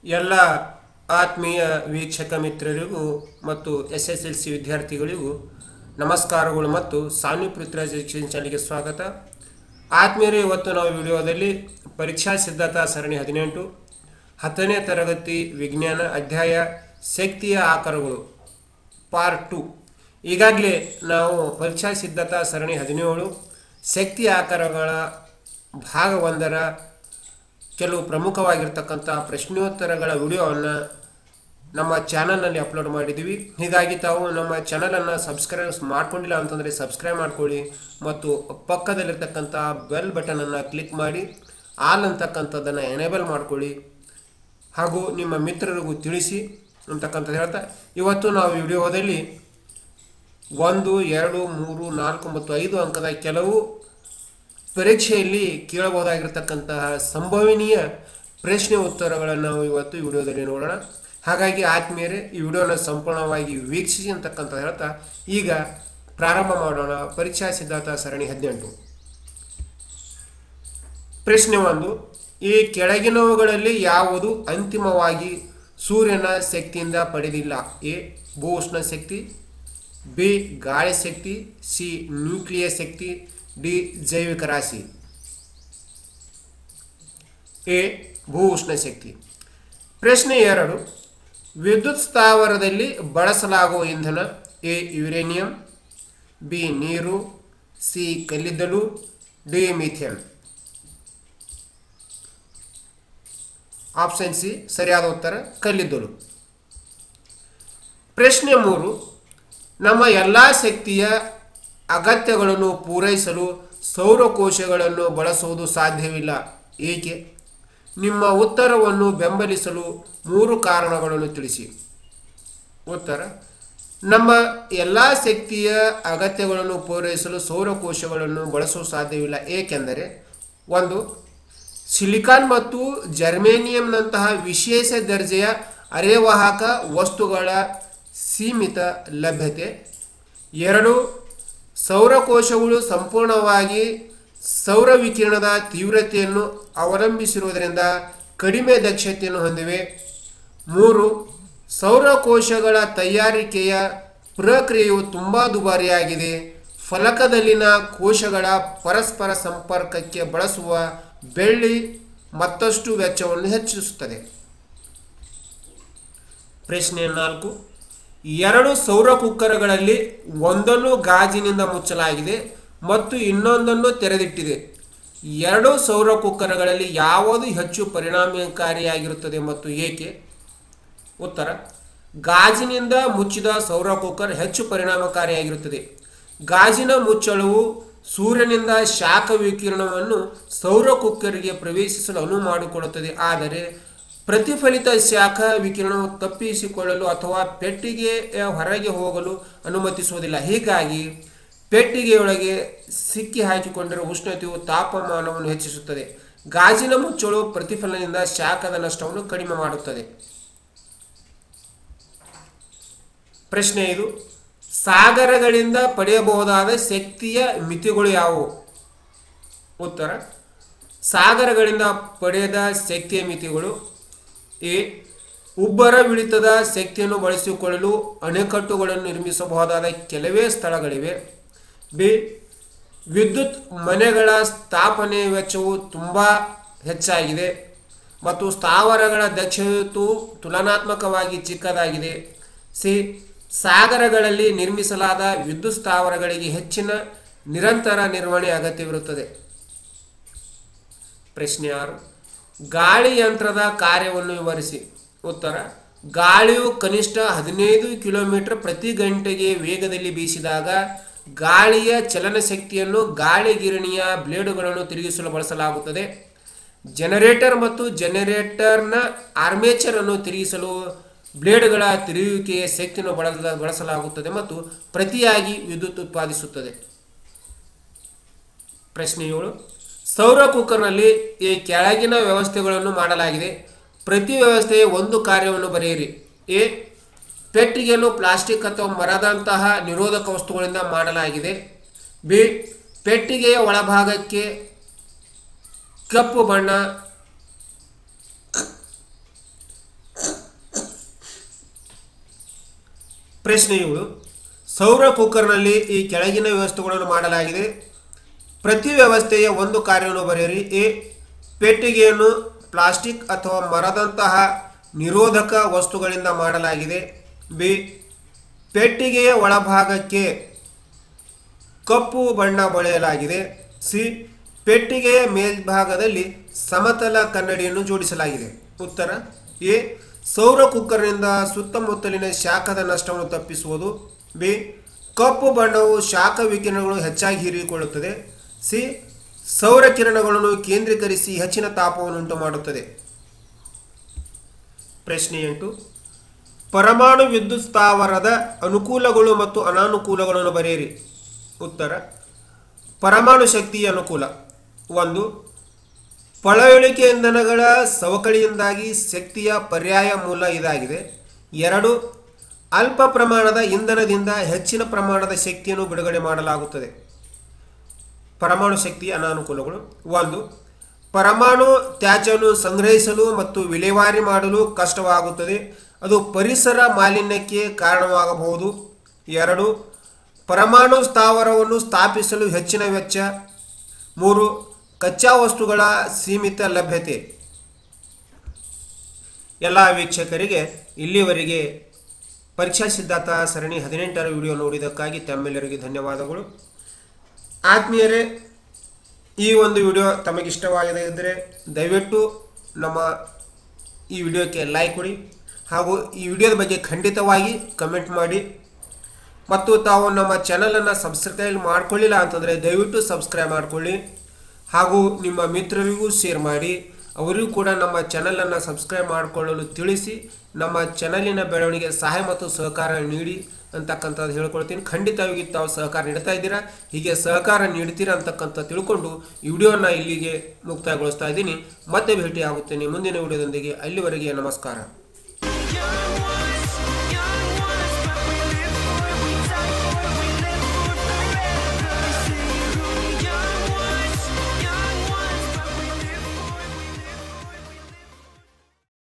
ಎಲ್ಲ ಆತ್ಮೀಯ ವೀಕ್ಷಕ ಮಿತ್ರರಿಗೂ ಮತ್ತು ಎಸ್ ಎಸ್ ಎಲ್ ಸಿ ವಿದ್ಯಾರ್ಥಿಗಳಿಗೂ ನಮಸ್ಕಾರಗಳು ಮತ್ತು ಸಾನ್ವಿ ಪೃಥ್ವಿರಾಜ್ ಎಜುಕೇಷನ್ ಚಾನಲ್ಗೆ ಸ್ವಾಗತ ಆತ್ಮೀಯರೇ ಇವತ್ತು ನಾವು ವಿಡಿಯೋದಲ್ಲಿ ಪರೀಕ್ಷಾ ಸಿದ್ಧತಾ ಸರಣಿ ಹದಿನೆಂಟು ಹತ್ತನೇ ತರಗತಿ ವಿಜ್ಞಾನ ಅಧ್ಯಾಯ ಶಕ್ತಿಯ ಆಕಾರಗಳು ಪಾರ್ಟ್ ಟು ಈಗಾಗಲೇ ನಾವು ಪರೀಕ್ಷಾ ಸಿದ್ಧತಾ ಸರಣಿ ಹದಿನೇಳು ಶಕ್ತಿ ಆಕಾರಗಳ ಭಾಗ ಒಂದರ ಕೆಲವು ಪ್ರಮುಖವಾಗಿರ್ತಕ್ಕಂಥ ಪ್ರಶ್ನೋತ್ತರಗಳ ವಿಡಿಯೋವನ್ನು ನಮ್ಮ ಚಾನಲ್ನಲ್ಲಿ ಅಪ್ಲೋಡ್ ಮಾಡಿದ್ದೀವಿ ಹೀಗಾಗಿ ತಾವು ನಮ್ಮ ಚಾನಲನ್ನು ಸಬ್ಸ್ಕ್ರೈಬ್ ಮಾಡ್ಕೊಂಡಿಲ್ಲ ಅಂತಂದರೆ ಸಬ್ಸ್ಕ್ರೈಬ್ ಮಾಡ್ಕೊಳ್ಳಿ ಮತ್ತು ಪಕ್ಕದಲ್ಲಿರ್ತಕ್ಕಂಥ ಬೆಲ್ ಬಟನನ್ನು ಕ್ಲಿಕ್ ಮಾಡಿ ಆಲ್ ಅಂತಕ್ಕಂಥದ್ದನ್ನು ಎನೇಬಲ್ ಮಾಡ್ಕೊಳ್ಳಿ ಹಾಗೂ ನಿಮ್ಮ ಮಿತ್ರರಿಗೂ ತಿಳಿಸಿ ಅಂತಕ್ಕಂಥದ್ದು ಹೇಳ್ತಾ ಇವತ್ತು ನಾವು ವಿಡಿಯೋದಲ್ಲಿ ಒಂದು ಎರಡು ಮೂರು ನಾಲ್ಕು ಮತ್ತು ಐದು ಅಂಕದ ಕೆಲವು ಪರೀಕ್ಷೆಯಲ್ಲಿ ಕೇಳಬಹುದಾಗಿರ್ತಕ್ಕಂತಹ ಸಂಭವನೀಯ ಪ್ರಶ್ನೆ ಉತ್ತರಗಳನ್ನು ನಾವು ಇವತ್ತು ಈ ವಿಡಿಯೋದಲ್ಲಿ ನೋಡೋಣ ಹಾಗಾಗಿ ಆತ್ಮೀಯರೇ ಈ ವಿಡಿಯೋನ ಸಂಪೂರ್ಣವಾಗಿ ವೀಕ್ಷಿಸಿ ಅಂತಕ್ಕಂಥ ಹೇಳ್ತಾ ಈಗ ಪ್ರಾರಂಭ ಮಾಡೋಣ ಪರೀಕ್ಷಾ ಸಿದ್ಧಾಂತ ಸರಣಿ ಹದಿನೆಂಟು ಪ್ರಶ್ನೆ ಒಂದು ಈ ಕೆಳಗಿನವುಗಳಲ್ಲಿ ಯಾವುದು ಅಂತಿಮವಾಗಿ ಸೂರ್ಯನ ಶಕ್ತಿಯಿಂದ ಪಡೆದಿಲ್ಲ ಎ ಭೂ ಉಷ್ಣ ಶಕ್ತಿ ಬಿ ಗಾಳಿ ಶಕ್ತಿ ಸಿ ನ್ಯೂಕ್ಲಿಯ ಶಕ್ತಿ ಡಿ ಜೈವಿಕ ರಾಶಿ ಎ ಭೂ ಉಷ್ಣ ಶಕ್ತಿ ಪ್ರಶ್ನೆ ಎರಡು ವಿದ್ಯುತ್ ಸ್ಥಾವರದಲ್ಲಿ ಬಳಸಲಾಗುವ ಇಂಧನ ಎ ಯುರೇನಿಯಂ ಬಿ ನೀರು ಸಿ ಕಲ್ಲಿದ್ದಲು ಡಿ ಮಿಥೇನ್ ಆಪ್ಷನ್ ಸಿ ಸರಿಯಾದ ಉತ್ತರ ಕಲ್ಲಿದ್ದಲು ಪ್ರಶ್ನೆ ಮೂರು ನಮ್ಮ ಎಲ್ಲ ಶಕ್ತಿಯ ಅಗತ್ಯಗಳನ್ನು ಪೂರೈಸಲು ಸೌರಕೋಶಗಳನ್ನು ಬಳಸುವುದು ಸಾಧ್ಯವಿಲ್ಲ ಏಕೆ ನಿಮ್ಮ ಉತ್ತರವನ್ನು ಬೆಂಬಲಿಸಲು ಮೂರು ಕಾರಣಗಳನ್ನು ತಿಳಿಸಿ ಉತ್ತರ ನಮ್ಮ ಎಲ್ಲ ಶಕ್ತಿಯ ಅಗತ್ಯಗಳನ್ನು ಪೂರೈಸಲು ಸೌರಕೋಶಗಳನ್ನು ಬಳಸಲು ಸಾಧ್ಯವಿಲ್ಲ ಏಕೆಂದರೆ ಒಂದು ಸಿಲಿಕಾನ್ ಮತ್ತು ಜರ್ಮೇನಿಯಂನಂತಹ ವಿಶೇಷ ದರ್ಜೆಯ ಅರೆವಾಹಕ ವಸ್ತುಗಳ ಸೀಮಿತ ಲಭ್ಯತೆ ಎರಡು ಸೌರಕೋಶಗಳು ಸಂಪೂರ್ಣವಾಗಿ ಸೌರ ವಿಕಿರಣದ ತೀವ್ರತೆಯನ್ನು ಅವಲಂಬಿಸಿರುವುದರಿಂದ ಕಡಿಮೆ ದಕ್ಷತೆಯನ್ನು ಹೊಂದಿವೆ ಮೂರು ಸೌರಕೋಶಗಳ ತಯಾರಿಕೆಯ ಪ್ರಕ್ರಿಯೆಯು ತುಂಬ ದುಬಾರಿಯಾಗಿದೆ ಫಲಕದಲ್ಲಿನ ಕೋಶಗಳ ಪರಸ್ಪರ ಸಂಪರ್ಕಕ್ಕೆ ಬಳಸುವ ಬೆಳ್ಳಿ ಮತ್ತಷ್ಟು ವೆಚ್ಚವನ್ನು ಹೆಚ್ಚಿಸುತ್ತದೆ ಪ್ರಶ್ನೆ ನಾಲ್ಕು ಎರಡು ಸೌರ ಕುಕ್ಕರ್ಗಳಲ್ಲಿ ಒಂದನ್ನು ಗಾಜಿನಿಂದ ಮುಚ್ಚಲಾಗಿದೆ ಮತ್ತು ಇನ್ನೊಂದನ್ನು ತೆರೆದಿಟ್ಟಿದೆ ಎರಡು ಸೌರ ಕುಕ್ಕರ್ಗಳಲ್ಲಿ ಯಾವುದು ಹೆಚ್ಚು ಪರಿಣಾಮಕಾರಿಯಾಗಿರುತ್ತದೆ ಮತ್ತು ಏಕೆ ಉತ್ತರ ಗಾಜಿನಿಂದ ಮುಚ್ಚಿದ ಸೌರ ಕುಕ್ಕರ್ ಹೆಚ್ಚು ಪರಿಣಾಮಕಾರಿಯಾಗಿರುತ್ತದೆ ಗಾಜಿನ ಮುಚ್ಚಳವು ಸೂರ್ಯನಿಂದ ಶಾಖ ವಿಕಿರಣವನ್ನು ಸೌರ ಕುಕ್ಕರ್ಗೆ ಪ್ರವೇಶಿಸಲು ಅನುವು ಮಾಡಿಕೊಡುತ್ತದೆ ಆದರೆ ಪ್ರತಿಫಲಿತ ಶಾಖ ವಿಕಿರಣವು ತಪ್ಪಿಸಿಕೊಳ್ಳಲು ಅಥವಾ ಪೆಟ್ಟಿಗೆಯ ಹೊರಗೆ ಹೋಗಲು ಅನುಮತಿಸುವುದಿಲ್ಲ ಹೀಗಾಗಿ ಪೆಟ್ಟಿಗೆಯೊಳಗೆ ಸಿಕ್ಕಿ ಹಾಕಿಕೊಂಡಿರುವ ಉಷ್ಣತೆಯು ತಾಪಮಾನವನ್ನು ಹೆಚ್ಚಿಸುತ್ತದೆ ಗಾಜಿನ ಮುಚ್ಚಳು ಪ್ರತಿಫಲನದಿಂದ ಶಾಖದ ನಷ್ಟವನ್ನು ಕಡಿಮೆ ಮಾಡುತ್ತದೆ ಪ್ರಶ್ನೆ ಇದು ಸಾಗರಗಳಿಂದ ಪಡೆಯಬಹುದಾದ ಶಕ್ತಿಯ ಮಿತಿಗಳು ಯಾವುವು ಉತ್ತರ ಸಾಗರಗಳಿಂದ ಪಡೆದ ಶಕ್ತಿಯ ಮಿತಿಗಳು ಎ ಉಬ್ಬರ ಇಳಿತದ ಶಕ್ತಿಯನ್ನು ಬಳಸಿಕೊಳ್ಳಲು ಅಣೆಕಟ್ಟುಗಳನ್ನು ನಿರ್ಮಿಸಬಹುದಾದ ಕೆಲವೇ ಸ್ಥಳಗಳಿವೆ ಬಿ ವಿದ್ಯುತ್ ಮನೆಗಳ ಸ್ಥಾಪನೆ ವೆಚ್ಚವು ತುಂಬ ಹೆಚ್ಚಾಗಿದೆ ಮತ್ತು ಸ್ಥಾವರಗಳ ದಕ್ಷತೆಯು ತುಲನಾತ್ಮಕವಾಗಿ ಚಿಕ್ಕದಾಗಿದೆ ಸಿ ಸಾಗರಗಳಲ್ಲಿ ನಿರ್ಮಿಸಲಾದ ವಿದ್ಯುತ್ ಸ್ಥಾವರಗಳಿಗೆ ಹೆಚ್ಚಿನ ನಿರಂತರ ನಿರ್ವಹಣೆ ಅಗತ್ಯವಿರುತ್ತದೆ ಪ್ರಶ್ನೆ ಆರು ಗಾಳಿ ಯಂತ್ರದ ಕಾರ್ಯವನ್ನು ವಿವರಿಸಿ ಉತ್ತರ ಗಾಳಿಯು ಕನಿಷ್ಠ ಹದಿನೈದು ಕಿಲೋಮೀಟರ್ ಪ್ರತಿ ಗಂಟೆಗೆ ವೇಗದಲ್ಲಿ ಬೀಸಿದಾಗ ಗಾಳಿಯ ಚಲನಶಕ್ತಿಯನ್ನು ಗಾಳಿ ಗಿರಣಿಯ ಬ್ಲೇಡುಗಳನ್ನು ತಿರುಗಿಸಲು ಬಳಸಲಾಗುತ್ತದೆ ಜನರೇಟರ್ ಮತ್ತು ಜನರೇಟರ್ನ ಆರ್ಮೇಚರ್ ಅನ್ನು ತಿರುಗಿಸಲು ಬ್ಲೇಡ್ಗಳ ತಿರುಗುವಿಕೆಯ ಶಕ್ತಿಯನ್ನು ಬಳಸ ಬಳಸಲಾಗುತ್ತದೆ ಮತ್ತು ಪ್ರತಿಯಾಗಿ ವಿದ್ಯುತ್ ಉತ್ಪಾದಿಸುತ್ತದೆ ಪ್ರಶ್ನೆ ಏಳು ಸೌರ ಕುಕ್ಕರ್ನಲ್ಲಿ ಈ ಕೆಳಗಿನ ವ್ಯವಸ್ಥೆಗಳನ್ನು ಮಾಡಲಾಗಿದೆ ಪ್ರತಿ ವ್ಯವಸ್ಥೆಯ ಒಂದು ಕಾರ್ಯವನ್ನು ಬರೆಯಿರಿ ಎ ಪೆಟ್ಟಿಗೆಯನ್ನು ಪ್ಲಾಸ್ಟಿಕ್ ಅಥವಾ ಮರದಂತಹ ನಿರೋಧಕ ವಸ್ತುಗಳಿಂದ ಮಾಡಲಾಗಿದೆ ಬಿ ಪೆಟ್ಟಿಗೆಯ ಒಳಭಾಗಕ್ಕೆ ಕಪ್ಪು ಬಣ್ಣ ಪ್ರಶ್ನೆಗಳು ಸೌರ ಕುಕ್ಕರ್ನಲ್ಲಿ ಈ ಕೆಳಗಿನ ವ್ಯವಸ್ಥೆಗಳನ್ನು ಮಾಡಲಾಗಿದೆ ಪ್ರತಿ ವ್ಯವಸ್ಥೆಯ ಒಂದು ಕಾರ್ಯವನ್ನು ಬರೆಯಿರಿ ಎ ಪೆಟ್ಟಿಗೆಯನ್ನು ಪ್ಲಾಸ್ಟಿಕ್ ಅಥವಾ ಮರದಂತಹ ನಿರೋಧಕ ವಸ್ತುಗಳಿಂದ ಮಾಡಲಾಗಿದೆ ಬಿ ಪೆಟ್ಟಿಗೆಯ ಒಳಭಾಗಕ್ಕೆ ಕಪ್ಪು ಬಣ್ಣ ಬಳೆಯಲಾಗಿದೆ ಸಿ ಪೆಟ್ಟಿಗೆಯ ಮೇಲ್ಭಾಗದಲ್ಲಿ ಸಮತಲ ಕನ್ನಡಿಯನ್ನು ಜೋಡಿಸಲಾಗಿದೆ ಉತ್ತರ ಎ ಸೌರ ಕುಕ್ಕರ್ನಿಂದ ಸುತ್ತಮುತ್ತಲಿನ ಶಾಖದ ನಷ್ಟವನ್ನು ತಪ್ಪಿಸುವುದು ಬಿ ಕಪ್ಪು ಬಣ್ಣವು ಶಾಖ ವಿಕಿರಣಗಳು ಹೆಚ್ಚಾಗಿ ಹೀರಿಕೊಳ್ಳುತ್ತದೆ ಸಿ ಸೌರ ಕಿರಣಗಳನ್ನು ಕೇಂದ್ರೀಕರಿಸಿ ಹೆಚ್ಚಿನ ತಾಪವನ್ನು ಉಂಟು ಮಾಡುತ್ತದೆ ಪ್ರಶ್ನೆ ಎಂಟು ಪರಮಾಣು ವಿದ್ಯುತ್ ಸ್ಥಾವರದ ಅನುಕೂಲಗಳು ಮತ್ತು ಅನಾನುಕೂಲಗಳನ್ನು ಬರೆಯಿರಿ ಉತ್ತರ ಪರಮಾಣು ಶಕ್ತಿಯ ಅನುಕೂಲ ಒಂದು ಪಳವಳಿಕೆ ಇಂಧನಗಳ ಸವಕಳಿಯಿಂದಾಗಿ ಶಕ್ತಿಯ ಪರ್ಯಾಯ ಮೂಲ ಇದಾಗಿದೆ ಎರಡು ಅಲ್ಪ ಪ್ರಮಾಣದ ಇಂಧನದಿಂದ ಹೆಚ್ಚಿನ ಪ್ರಮಾಣದ ಶಕ್ತಿಯನ್ನು ಬಿಡುಗಡೆ ಮಾಡಲಾಗುತ್ತದೆ ಪರಮಾಣು ಶಕ್ತಿಯ ಅನಾನುಕೂಲಗಳು ಒಂದು ಪರಮಾಣು ತ್ಯಾಜ್ಯವನ್ನು ಸಂಗ್ರಹಿಸಲು ಮತ್ತು ವಿಲೇವಾರಿ ಮಾಡಲು ಕಷ್ಟವಾಗುತ್ತದೆ ಅದು ಪರಿಸರ ಮಾಲಿನ್ಯಕ್ಕೆ ಕಾರಣವಾಗಬಹುದು ಎರಡು ಪರಮಾಣು ಸ್ಥಾವರವನ್ನು ಸ್ಥಾಪಿಸಲು ಹೆಚ್ಚಿನ ವೆಚ್ಚ ಮೂರು ಕಚ್ಚಾ ವಸ್ತುಗಳ ಸೀಮಿತ ಲಭ್ಯತೆ ಎಲ್ಲ ವೀಕ್ಷಕರಿಗೆ ಇಲ್ಲಿವರೆಗೆ ಪರೀಕ್ಷಾ ಸಿದ್ಧಾಂತ ಸರಣಿ ಹದಿನೆಂಟರ ವಿಡಿಯೋ ನೋಡಿದ್ದಕ್ಕಾಗಿ ತಮ್ಮೆಲ್ಲರಿಗೆ ಧನ್ಯವಾದಗಳು ಆತ್ಮೀಯರೇ ಈ ಒಂದು ವಿಡಿಯೋ ತಮಗಿಷ್ಟವಾಗದೇ ಇದ್ದರೆ ದಯವಿಟ್ಟು ನಮ್ಮ ಈ ವಿಡಿಯೋಕ್ಕೆ ಲೈಕ್ ಕೊಡಿ ಹಾಗೂ ಈ ವಿಡಿಯೋದ ಬಗ್ಗೆ ಖಂಡಿತವಾಗಿ ಕಮೆಂಟ್ ಮಾಡಿ ಮತ್ತು ತಾವು ನಮ್ಮ ಚಾನಲನ್ನು ಸಬ್ಸ್ಕ್ರೈಬ್ ಮಾಡ್ಕೊಳ್ಳಿಲ್ಲ ಅಂತಂದರೆ ದಯವಿಟ್ಟು ಸಬ್ಸ್ಕ್ರೈಬ್ ಮಾಡಿಕೊಳ್ಳಿ ಹಾಗೂ ನಿಮ್ಮ ಮಿತ್ರರಿಗೂ ಶೇರ್ ಮಾಡಿ ಅವರಿಗೂ ಕೂಡ ನಮ್ಮ ಚಾನಲನ್ನು ಸಬ್ಸ್ಕ್ರೈಬ್ ಮಾಡಿಕೊಳ್ಳಲು ತಿಳಿಸಿ ನಮ್ಮ ಚಾನಲಿನ ಬೆಳವಣಿಗೆ ಸಹಾಯ ಮತ್ತು ಸಹಕಾರ ನೀಡಿ ಅಂತಕ್ಕಂಥದ್ದು ಹೇಳ್ಕೊಳ್ತೀನಿ ಖಂಡಿತವಾಗಿ ತಾವು ಸಹಕಾರ ನೀಡ್ತಾ ಇದ್ದೀರಾ ಹೀಗೆ ಸಹಕಾರ ನೀಡ್ತೀರಾ ಅಂತಕ್ಕಂಥ ತಿಳ್ಕೊಂಡು ಈ ವಿಡಿಯೋನ ಇಲ್ಲಿಗೆ ಮುಕ್ತಾಯಗೊಳಿಸ್ತಾ ಇದ್ದೀನಿ ಮತ್ತೆ ಭೇಟಿ ಆಗುತ್ತೇನೆ ಮುಂದಿನ ವಿಡಿಯೋದೊಂದಿಗೆ ಅಲ್ಲಿವರೆಗೆ ನಮಸ್ಕಾರ